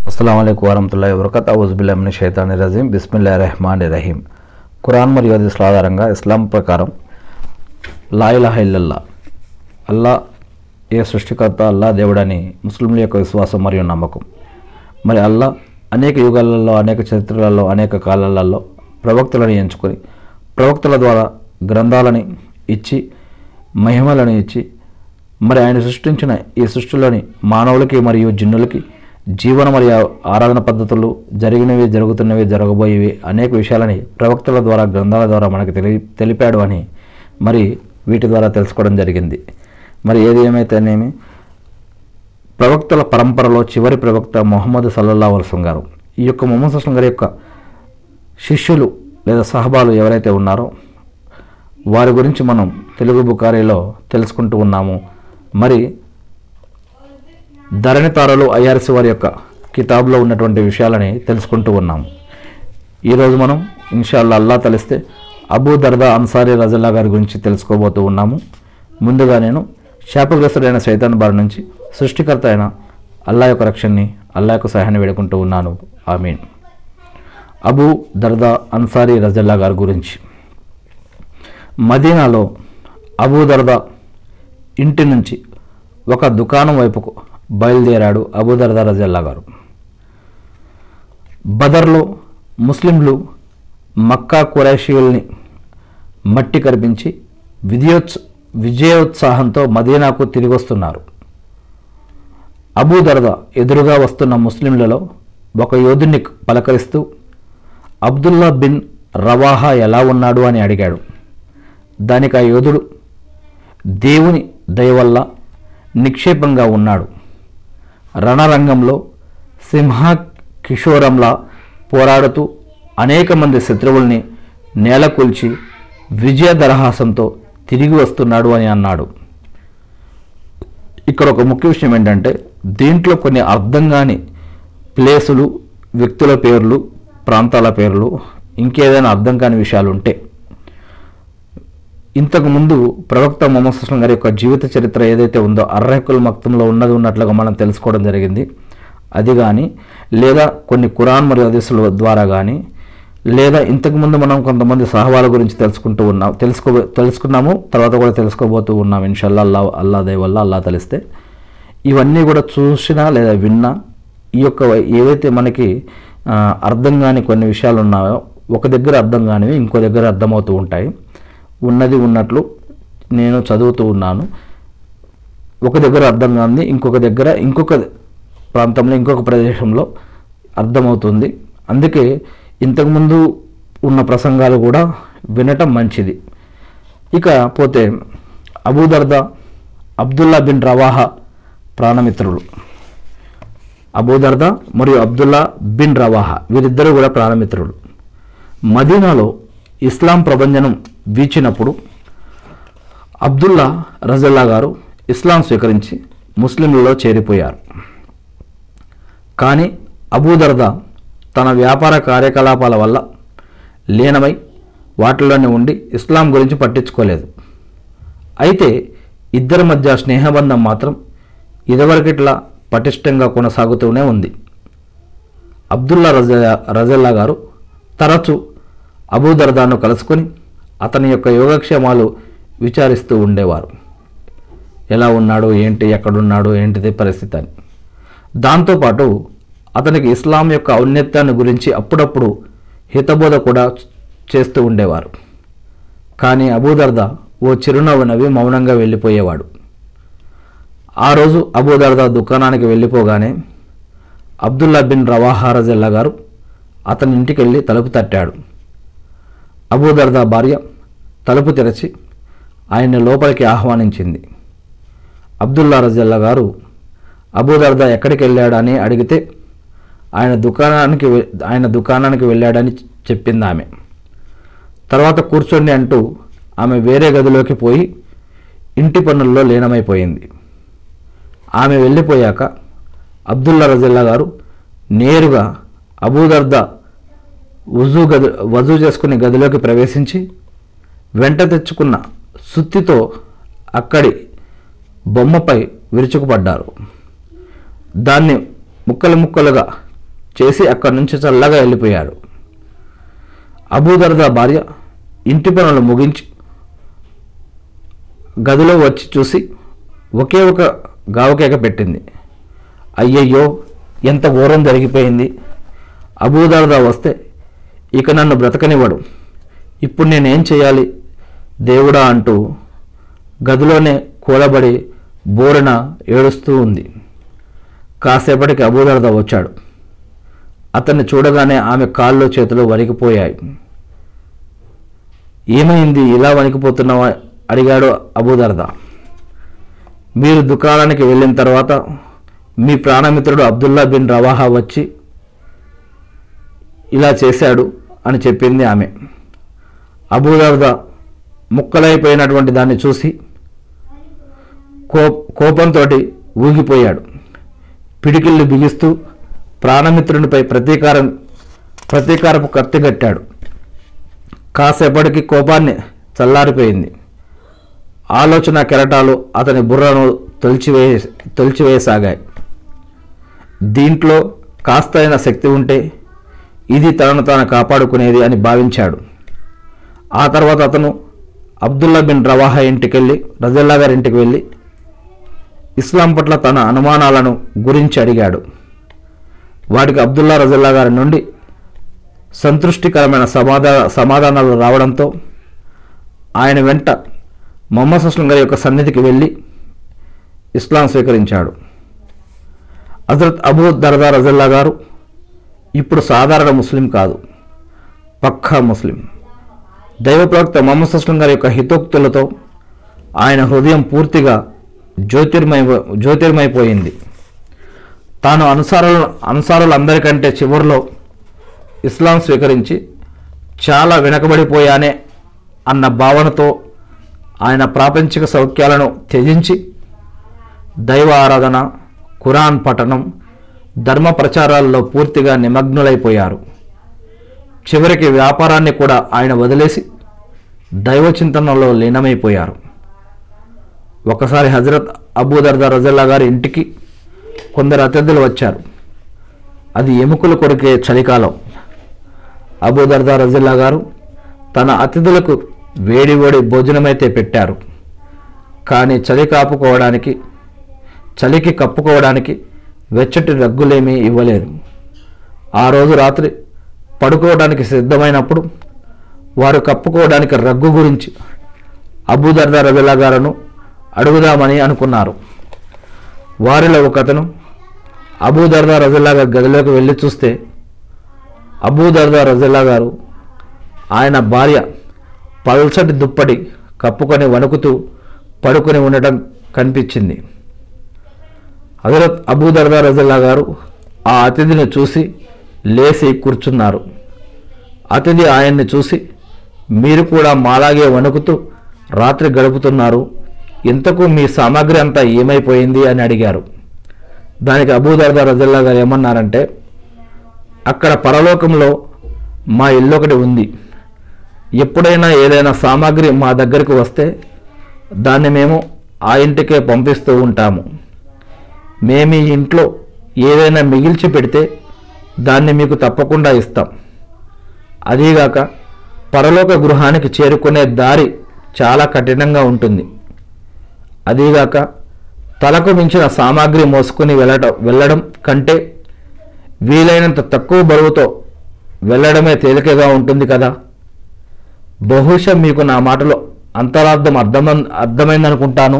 అస్సలం అయికు వరహతుల్లా వరకత్ అవుజుబిల్లామిని షైతాని రజీం బిస్మిల్లా రెహమాన్ రహీం ఖురాన్ మరియు హదీస్ల ఆధారంగా ఇస్లాం ప్రకారం లా ఇలాహ ఇల్లల్లా అల్లా ఏ సృష్టికర్త అల్లా దేవుడని ముస్లింల యొక్క విశ్వాసం మరియు నమ్మకం మరి అల్లా అనేక యుగాలలో అనేక చరిత్రలలో అనేక కాలాలలో ప్రవక్తలను ఎంచుకొని ప్రవక్తల ద్వారా గ్రంథాలని ఇచ్చి మహిమలను ఇచ్చి మరి ఆయన సృష్టించిన ఈ సృష్టిలోని మానవులకి మరియు జిన్నులకి జీవన మరియు ఆరాధన పద్ధతులు జరిగినవి జరుగుతున్నవి జరగబోయేవి అనేక విషయాలని ప్రవక్తల ద్వారా గ్రంథాల ద్వారా మనకు తెలి తెలిపాడు అని మరి వీటి ద్వారా తెలుసుకోవడం జరిగింది మరి ఏది ఏమైతేనేమి ప్రవక్తల పరంపరలో చివరి ప్రవక్త మొహమ్మద్ సల్లల్లా వలసం గారు ఈ యొక్క మొహమ్మద్ అస్లం గారి యొక్క శిష్యులు లేదా సహబాలు ఎవరైతే ఉన్నారో వారి గురించి మనం తెలుగు బుకారీలో తెలుసుకుంటూ ఉన్నాము మరి ధరణి తారలు ఐఆర్సి వారి యొక్క కితాబ్లో ఉన్నటువంటి విషయాలని తెలుసుకుంటూ ఉన్నాము ఈరోజు మనం ఇన్షాల్లా అల్లా తలిస్తే అబూ దర్దా అన్సారీ రజల్లా గారి గురించి తెలుసుకోబోతూ ఉన్నాము ముందుగా నేను శాపగ్రస్తుడైన సైతాన్ బారి నుంచి సృష్టికర్త అయిన అల్లా యొక్క రక్షణని అల్లా యొక్క సహాయాన్ని వేడుకుంటూ ఉన్నాను ఆమీన్ అబూ దర్దా అన్సారీ రజల్లా గారి గురించి మదీనాలో అబూ దర్దా ఇంటి నుంచి ఒక దుకాణం వైపుకు బయలుదేరాడు అబూ దర్దా రజల్లా గారు బదర్లో ముస్లింలు మక్కా కురైషీయుల్ని మట్టి కరిపించి విజయోత్స విజయోత్సాహంతో మదీనాకు తిరిగి వస్తున్నారు అబూ దర్దా ఎదురుగా వస్తున్న ముస్లింలలో ఒక యోధుని పలకరిస్తూ అబ్దుల్లా బిన్ రవాహా ఎలా ఉన్నాడు అని అడిగాడు దానికి ఆ యోధుడు దేవుని దయ వల్ల నిక్షేపంగా ఉన్నాడు రణరంగంలో సింహ కిషోరంలా పోరాడుతూ అనేక మంది శత్రువుల్ని నేలకొల్చి విజయ దరహాసంతో తిరిగి వస్తున్నాడు అని అన్నాడు ఇక్కడ ఒక ముఖ్య విషయం ఏంటంటే దీంట్లో కొన్ని అర్థం కాని ప్లేసులు వ్యక్తుల పేర్లు ప్రాంతాల పేర్లు ఇంకేదైనా అర్థం కాని విషయాలు ఉంటే ఇంతకు ముందు ప్రవక్త మొహమ్మద్ సుస్లం గారి యొక్క జీవిత చరిత్ర ఏదైతే ఉందో అర్రహకుల్ మక్తంలో ఉన్నది ఉన్నట్లుగా మనం తెలుసుకోవడం జరిగింది అది కానీ లేదా కొన్ని కురాన్ మరియు హదీసుల ద్వారా కానీ లేదా ఇంతకుముందు మనం కొంతమంది సహవాల గురించి తెలుసుకుంటూ ఉన్నాం తెలుసుకో తెలుసుకున్నాము తర్వాత కూడా తెలుసుకోబోతూ ఉన్నాం ఇన్షల్లా అల్లా అల్లా దయ వల్ల అల్లా తెలిస్తే ఇవన్నీ కూడా చూసినా లేదా విన్నా ఈ యొక్క ఏవైతే మనకి ఆ, అర్థం కాని కొన్ని విషయాలు ఉన్నాయో ఒక దగ్గర అర్థం కానివి ఇంకో దగ్గర అర్థమవుతూ ఉంటాయి ఉన్నది ఉన్నట్లు నేను చదువుతూ ఉన్నాను ఒక దగ్గర అర్థం కాంది ఇంకొక దగ్గర ఇంకొక ప్రాంతంలో ఇంకొక ప్రదేశంలో అర్థమవుతుంది అందుకే ఇంతకుముందు ఉన్న ప్రసంగాలు కూడా వినటం మంచిది ఇక పోతే అబూదర్దా అబ్దుల్లా బిన్ రవాహా ప్రాణమిత్రులు అబూదర్దా మరియు అబ్దుల్లా బిన్ రవాహా వీరిద్దరూ కూడా ప్రాణమిత్రులు మదీనాలో ఇస్లాం ప్రభంజనం వీచినప్పుడు అబ్దుల్లా రజల్లా గారు ఇస్లాం స్వీకరించి ముస్లింలలో చేరిపోయారు కానీ అబూదర్దా తన వ్యాపార కార్యకలాపాల వల్ల లీనమై వాటిలోనే ఉండి ఇస్లాం గురించి పట్టించుకోలేదు అయితే ఇద్దరి మధ్య స్నేహబంధం మాత్రం ఇదివరకిట్లా పటిష్టంగా కొనసాగుతూనే ఉంది అబ్దుల్లా రజ రజల్లా గారు తరచూ అబూదర్దాను కలుసుకొని అతని యొక్క యోగక్షేమాలు విచారిస్తూ ఉండేవారు ఎలా ఉన్నాడు ఏంటి ఎక్కడున్నాడు ఏంటిది పరిస్థితి అని దాంతోపాటు అతనికి ఇస్లాం యొక్క ఔన్నత్యాన్ని గురించి అప్పుడప్పుడు హితబోధ కూడా చేస్తూ ఉండేవారు కానీ అబూదర్దా ఓ చిరునవ్వు నవ్వి మౌనంగా వెళ్ళిపోయేవాడు ఆ రోజు అబూదర్దా దుకాణానికి వెళ్ళిపోగానే అబ్దుల్లా బిన్ రవాహా రజల్లా గారు అతని ఇంటికి వెళ్ళి తలుపు తట్టాడు అబూదర్దా భార్య తలుపు తెరచి ఆయన్ని లోపలికి ఆహ్వానించింది అబ్దుల్లా రజల్లా గారు అబూదర్దా ఎక్కడికి వెళ్ళాడని అడిగితే ఆయన దుకాణానికి వె- ఆయన దుకాణానికి వెళ్ళాడని చెప్పింది ఆమె తర్వాత కూర్చోండి అంటూ ఆమె వేరే గదిలోకి పోయి ఇంటి పనుల్లో లీనమైపోయింది ఆమె వెళ్ళిపోయాక అబ్దుల్లా రజల్లా గారు నేరుగా అబూదర్దా వజూ గది వజూ చేసుకునే గదిలోకి ప్రవేశించి వెంట తెచ్చుకున్న సుత్తితో అక్కడి బొమ్మపై విరుచుకుపడ్డారు దాన్ని ముక్కలు ముక్కలుగా చేసి అక్కడి నుంచి చల్లగా వెళ్ళిపోయాడు అబూదర్దా భార్య ఇంటి పనులు ముగించి గదిలో వచ్చి చూసి ఒకే ఒక గావకేక పెట్టింది అయ్యయ్యో ఎంత ఘోరం జరిగిపోయింది అబూదర్దా వస్తే ఇక నన్ను బ్రతకనివ్వడు ఇప్పుడు నేనేం చేయాలి దేవుడా అంటూ గదిలోనే కూలబడి బోరన ఏడుస్తూ ఉంది కాసేపటికి అబూదర్దా వచ్చాడు అతన్ని చూడగానే ఆమె కాళ్ళు చేతులు వణికిపోయాయి ఏమైంది ఇలా వణికిపోతున్నావా అడిగాడు అబూదర్దా మీరు దుకాణానికి వెళ్ళిన తర్వాత మీ ప్రాణమిత్రుడు అబ్దుల్లా బిన్ రవాహా వచ్చి ఇలా చేశాడు అని చెప్పింది ఆమె అబూదర్దా ముక్కలైపోయినటువంటి దాన్ని చూసి కో కోపంతో ఊగిపోయాడు పిడికిళ్ళు బిగిస్తూ ప్రాణమిత్రునిపై ప్రతీకారం ప్రతీకారపు కత్తిగట్టాడు కాసేపటికి కోపాన్ని చల్లారిపోయింది ఆలోచన కెరటాలు అతని బుర్రను తొలిచివే తొలిచివేయసాగాయి దీంట్లో కాస్తైన శక్తి ఉంటే ఇది తనను తాను కాపాడుకునేది అని భావించాడు ఆ తర్వాత అతను అబ్దుల్లా బిన్ రవాహా ఇంటికెళ్ళి రజల్లా గారి ఇంటికి వెళ్ళి ఇస్లాం పట్ల తన అనుమానాలను గురించి అడిగాడు వాటికి అబ్దుల్లా రజల్లా గారి నుండి సంతృష్టికరమైన సమాధా సమాధానాలు రావడంతో ఆయన వెంట మొహమ్మద్ అస్లం గారి యొక్క సన్నిధికి వెళ్ళి ఇస్లాం స్వీకరించాడు హజరత్ అబూ దర్దా రజల్లా గారు ఇప్పుడు సాధారణ ముస్లిం కాదు పక్కా ముస్లిం దైవ ప్రవక్త మొహమ్మద్ అస్లం గారి యొక్క హితోక్తులతో ఆయన హృదయం పూర్తిగా జ్యోతిర్మయ జ్యోతిర్మైపోయింది తాను అనుసారులు అనుసారులందరికంటే చివరిలో ఇస్లాం స్వీకరించి చాలా వెనకబడిపోయానే అన్న భావనతో ఆయన ప్రాపంచిక సౌఖ్యాలను త్యజించి దైవ ఆరాధన ఖురాన్ పఠనం ధర్మ ప్రచారాల్లో పూర్తిగా నిమగ్నులైపోయారు చివరికి వ్యాపారాన్ని కూడా ఆయన వదిలేసి దైవ చింతనలో లీనమైపోయారు ఒకసారి హజరత్ అబూదర్దా రజల్లా గారి ఇంటికి కొందరు అతిథులు వచ్చారు అది ఎముకలు కొరికే చలికాలం అబూదర్దా రజల్లా గారు తన అతిథులకు వేడి వేడి భోజనమైతే పెట్టారు కానీ చలి కాపుకోవడానికి చలికి కప్పుకోవడానికి వెచ్చటి రగ్గులేమీ ఇవ్వలేదు ఆ రోజు రాత్రి పడుకోవడానికి సిద్ధమైనప్పుడు వారు కప్పుకోవడానికి రగ్గు గురించి అబూదర్దా రజల్లా గారును అడుగుదామని అనుకున్నారు వారిలో ఒకతను అబూదర్దా రజల్లా గారి గదిలోకి వెళ్ళి చూస్తే అబూదర్దా రజల్లా గారు ఆయన భార్య పల్చటి దుప్పటి కప్పుకొని వణుకుతూ పడుకొని ఉండటం కనిపించింది హజరత్ అబూదర్దా రజల్లా గారు ఆ అతిథిని చూసి లేచి కూర్చున్నారు అతిథి ఆయన్ని చూసి మీరు కూడా మాలాగే వణుకుతూ రాత్రి గడుపుతున్నారు ఇంతకు మీ సామాగ్రి అంతా ఏమైపోయింది అని అడిగారు దానికి అబూదర్దా రజల్లా గారు ఏమన్నారంటే అక్కడ పరలోకంలో మా ఇల్లు ఒకటి ఉంది ఎప్పుడైనా ఏదైనా సామాగ్రి మా దగ్గరికి వస్తే దాన్ని మేము ఆ ఇంటికే పంపిస్తూ ఉంటాము మేము ఈ ఇంట్లో ఏదైనా మిగిల్చి పెడితే దాన్ని మీకు తప్పకుండా ఇస్తాం అదీగాక పరలోక గృహానికి చేరుకునే దారి చాలా కఠినంగా ఉంటుంది అదీగాక తలకు మించిన సామాగ్రి మోసుకుని వెళ్ళటం వెళ్ళడం కంటే వీలైనంత తక్కువ బరువుతో వెళ్ళడమే తేలికగా ఉంటుంది కదా బహుశా మీకు నా మాటలో అంతరార్థం అర్థమ అర్థమైందనుకుంటాను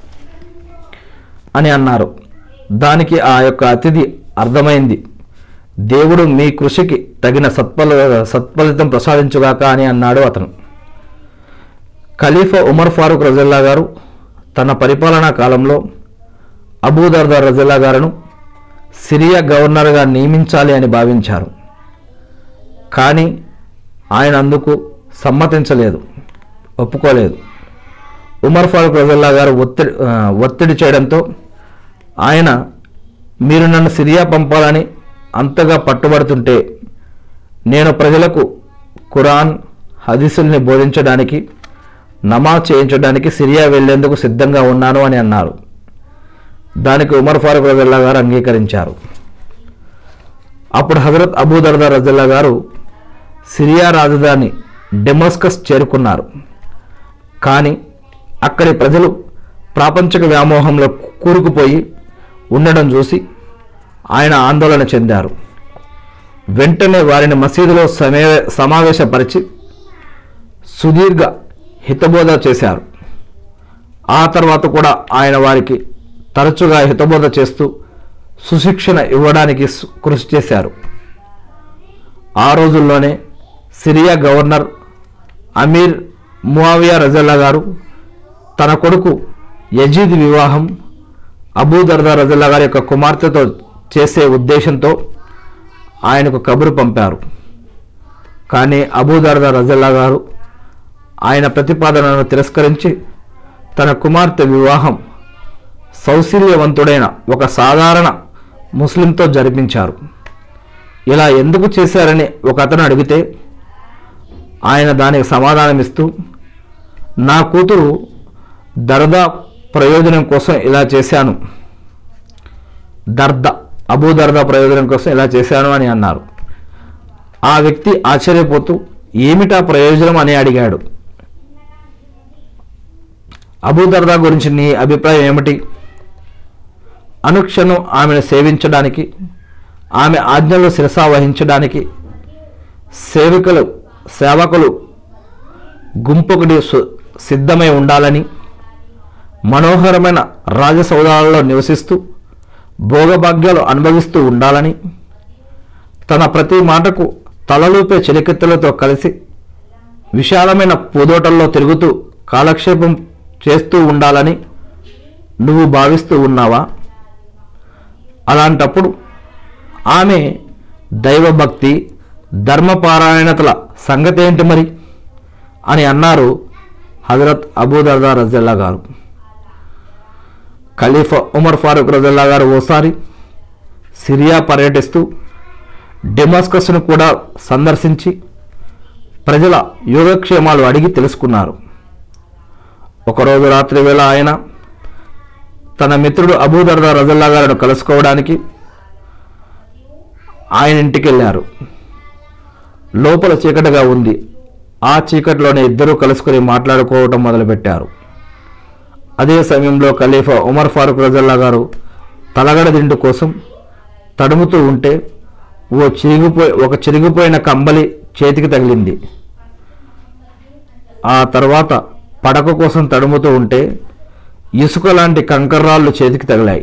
అని అన్నారు దానికి ఆ యొక్క అతిథి అర్థమైంది దేవుడు మీ కృషికి తగిన సత్ఫల సత్ఫలితం ప్రసాదించుగాక అని అన్నాడు అతను ఖలీఫా ఉమర్ ఫారూక్ రజల్లా గారు తన పరిపాలనా కాలంలో అబూదర్దా రజల్లా గారును సిరియా గవర్నర్గా నియమించాలి అని భావించారు కానీ ఆయన అందుకు సమ్మతించలేదు ఒప్పుకోలేదు ఉమర్ ఫారూక్ రజల్లా గారు ఒత్తిడి ఆ, ఒత్తిడి చేయడంతో ఆయన మీరు నన్ను సిరియా పంపాలని అంతగా పట్టుబడుతుంటే నేను ప్రజలకు ఖురాన్ హదీసుల్ని బోధించడానికి నమాజ్ చేయించడానికి సిరియా వెళ్లేందుకు సిద్ధంగా ఉన్నాను అని అన్నారు దానికి ఉమర్ ఫారూక్ రజల్లా గారు అంగీకరించారు అప్పుడు హజరత్ అబూదర్దా రజల్లా గారు సిరియా రాజధాని డెమస్కస్ చేరుకున్నారు కానీ అక్కడి ప్రజలు ప్రాపంచిక వ్యామోహంలో కూరుకుపోయి ఉండడం చూసి ఆయన ఆందోళన చెందారు వెంటనే వారిని మసీదులో సమే సమావేశపరిచి సుదీర్ఘ హితబోధ చేశారు ఆ తర్వాత కూడా ఆయన వారికి తరచుగా హితబోధ చేస్తూ సుశిక్షణ ఇవ్వడానికి సు- కృషి చేశారు ఆ రోజుల్లోనే సిరియా గవర్నర్ అమీర్ మువావియా రజల్లా గారు తన కొడుకు యజీద్ వివాహం అబూదర్దా రజల్లా గారి యొక్క కుమార్తెతో చేసే ఉద్దేశంతో ఆయనకు కబురు పంపారు కానీ అబూదర్దా రజల్లా గారు ఆయన ప్రతిపాదనను తిరస్కరించి తన కుమార్తె వివాహం సౌశల్యవంతుడైన ఒక సాధారణ ముస్లింతో జరిపించారు ఇలా ఎందుకు చేశారని ఒక అతను అడిగితే ఆయన దానికి సమాధానమిస్తూ నా కూతురు దర్దా ప్రయోజనం కోసం ఇలా చేశాను దర్ద అబూ దర్దా ప్రయోజనం కోసం ఇలా చేశాను అని అన్నారు ఆ వ్యక్తి ఆశ్చర్యపోతూ ఏమిటా ప్రయోజనం అని అడిగాడు అబూ దర్దా గురించి నీ అభిప్రాయం ఏమిటి అనుక్షణం ఆమెను సేవించడానికి ఆమె ఆజ్ఞలు శిరసా వహించడానికి సేవకులు సేవకులు గుంపుకుడి సు- సిద్ధమై ఉండాలని మనోహరమైన రాజసౌధాలలో నివసిస్తూ భోగభాగ్యాలు అనుభవిస్తూ ఉండాలని తన ప్రతి మాటకు తలలూపే చెలికెత్తలతో కలిసి విశాలమైన పూదోటల్లో తిరుగుతూ కాలక్షేపం చేస్తూ ఉండాలని నువ్వు భావిస్తూ ఉన్నావా అలాంటప్పుడు ఆమె దైవభక్తి ధర్మపారాయణతల సంగతి ఏంటి మరి అని అన్నారు హజరత్ అబూదర్దా రజల్లా గారు ఖలీఫా ఉమర్ ఫారూక్ రజల్లా గారు ఓసారి సిరియా పర్యటిస్తూ డెమాస్కస్ను కూడా సందర్శించి ప్రజల యోగక్షేమాలు అడిగి తెలుసుకున్నారు ఒకరోజు రాత్రి వేళ ఆయన తన మిత్రుడు అబూదర్దా రజల్లా గారిని కలుసుకోవడానికి ఆయన ఇంటికి వెళ్ళారు లోపల చీకటిగా ఉంది ఆ చీకటిలోనే ఇద్దరూ కలుసుకుని మాట్లాడుకోవటం మొదలుపెట్టారు అదే సమయంలో ఖలీఫా ఉమర్ ఫారూక్ రజల్లా గారు తలగడ దిండు కోసం తడుముతూ ఉంటే ఓ చిరిగిపోయి ఒక చిరిగిపోయిన కంబలి చేతికి తగిలింది ఆ తర్వాత పడక కోసం తడుముతూ ఉంటే ఇసుక లాంటి కంకర్రాళ్ళు చేతికి తగిలాయి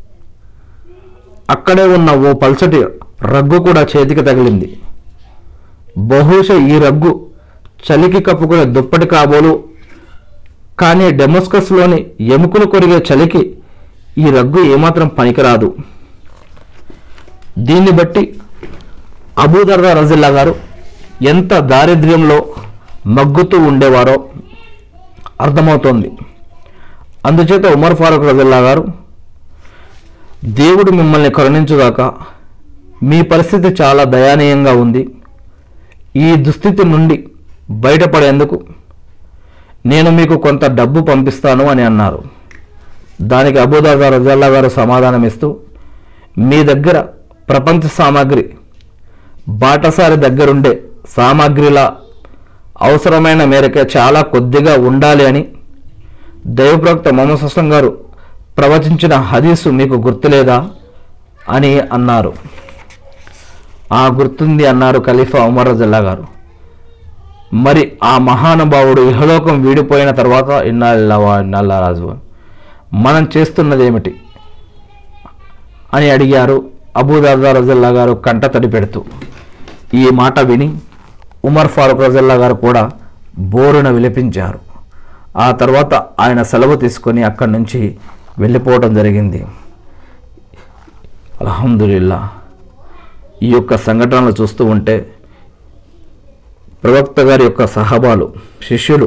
అక్కడే ఉన్న ఓ పల్చటి రగ్గు కూడా చేతికి తగిలింది బహుశా ఈ రగ్గు చలికి కప్పుకునే దుప్పటి కాబోలు కానీ డెమస్కస్లోని ఎముకలు కొరిగే చలికి ఈ రగ్గు ఏమాత్రం పనికిరాదు దీన్ని బట్టి అబూదర్దా రజిల్లా గారు ఎంత దారిద్ర్యంలో మగ్గుతూ ఉండేవారో అర్థమవుతోంది అందుచేత ఉమర్ ఫారూక్ రజిల్లా గారు దేవుడు మిమ్మల్ని కరుణించుగాక మీ పరిస్థితి చాలా దయానీయంగా ఉంది ఈ దుస్థితి నుండి బయటపడేందుకు నేను మీకు కొంత డబ్బు పంపిస్తాను అని అన్నారు దానికి అబూదాదా రజల్లా గారు సమాధానమిస్తూ మీ దగ్గర ప్రపంచ సామాగ్రి బాటసారి దగ్గరుండే సామాగ్రిలా అవసరమైన మేరకే చాలా కొద్దిగా ఉండాలి అని దైవప్రవక్త మొహమ్మద్ అస్లం గారు ప్రవచించిన హదీసు మీకు గుర్తులేదా అని అన్నారు ఆ గుర్తుంది అన్నారు ఖలీఫా ఉమర్ రజల్లా గారు మరి ఆ మహానుభావుడు ఇహలోకం వీడిపోయిన తర్వాత ఇన్నాళ్ళవా ఇన్నాళ్ళ రాజు మనం చేస్తున్నది ఏమిటి అని అడిగారు అబూదాదా రజల్లా గారు కంట తడి పెడుతూ ఈ మాట విని ఉమర్ ఫారూక్ రజల్లా గారు కూడా బోరున విలపించారు ఆ తర్వాత ఆయన సెలవు తీసుకొని అక్కడి నుంచి వెళ్ళిపోవడం జరిగింది అల్హమ్దులిల్లా ఈ యొక్క సంఘటనలు చూస్తూ ఉంటే ప్రవక్త గారి యొక్క సహబాలు శిష్యులు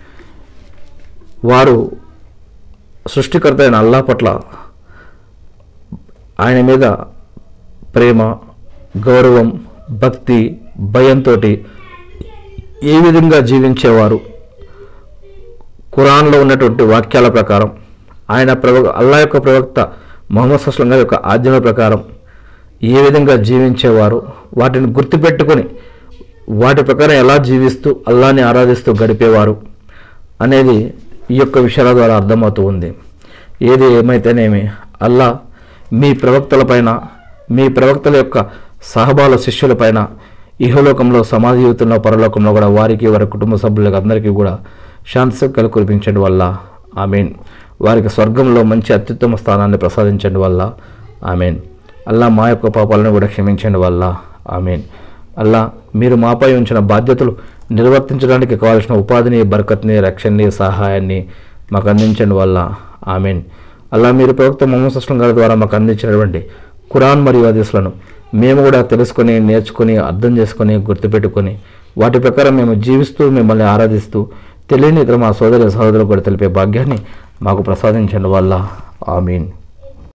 వారు సృష్టికర్త అయిన అల్లా పట్ల ఆయన మీద ప్రేమ గౌరవం భక్తి భయంతో ఏ విధంగా జీవించేవారు ఖురాన్లో ఉన్నటువంటి వాక్యాల ప్రకారం ఆయన ప్రవ అల్లా యొక్క ప్రవక్త మొహమ్మద్ సస్లం గారి యొక్క ఆజ్ఞల ప్రకారం ఏ విధంగా జీవించేవారు వాటిని గుర్తుపెట్టుకొని వాటి ప్రకారం ఎలా జీవిస్తూ అల్లాని ఆరాధిస్తూ గడిపేవారు అనేది ఈ యొక్క విషయాల ద్వారా అర్థమవుతూ ఉంది ఏది ఏమైతేనేమి అల్లా మీ ప్రవక్తలపైన మీ ప్రవక్తల యొక్క సహబాల శిష్యులపైన ఇహలోకంలో సమాధి జీవితంలో పరలోకంలో కూడా వారికి వారి కుటుంబ సభ్యులకు అందరికీ కూడా శాంతి సుఖాలు కురిపించడం వల్ల ఆమెన్ వారికి స్వర్గంలో మంచి అత్యుత్తమ స్థానాన్ని ప్రసాదించడం వల్ల ఆమెన్ అల్లా మా యొక్క పాపాలను కూడా క్షమించండి వల్ల ఆమెన్ అల్లా మీరు మాపై ఉంచిన బాధ్యతలు నిర్వర్తించడానికి కావాల్సిన ఉపాధిని బరకత్ని రక్షణని సహాయాన్ని మాకు అందించండి వల్ల ఆమెన్ అలా మీరు ప్రవక్త మొహమ్మద్ అస్లం గారి ద్వారా మాకు అందించినటువంటి ఖురాన్ మరియు హదీస్లను మేము కూడా తెలుసుకొని నేర్చుకొని అర్థం చేసుకొని గుర్తుపెట్టుకొని వాటి ప్రకారం మేము జీవిస్తూ మిమ్మల్ని ఆరాధిస్తూ తెలియని ఇతర మా సోదరి సహోదరులు కూడా తెలిపే భాగ్యాన్ని మాకు ప్రసాదించండి వల్ల ఆమీన్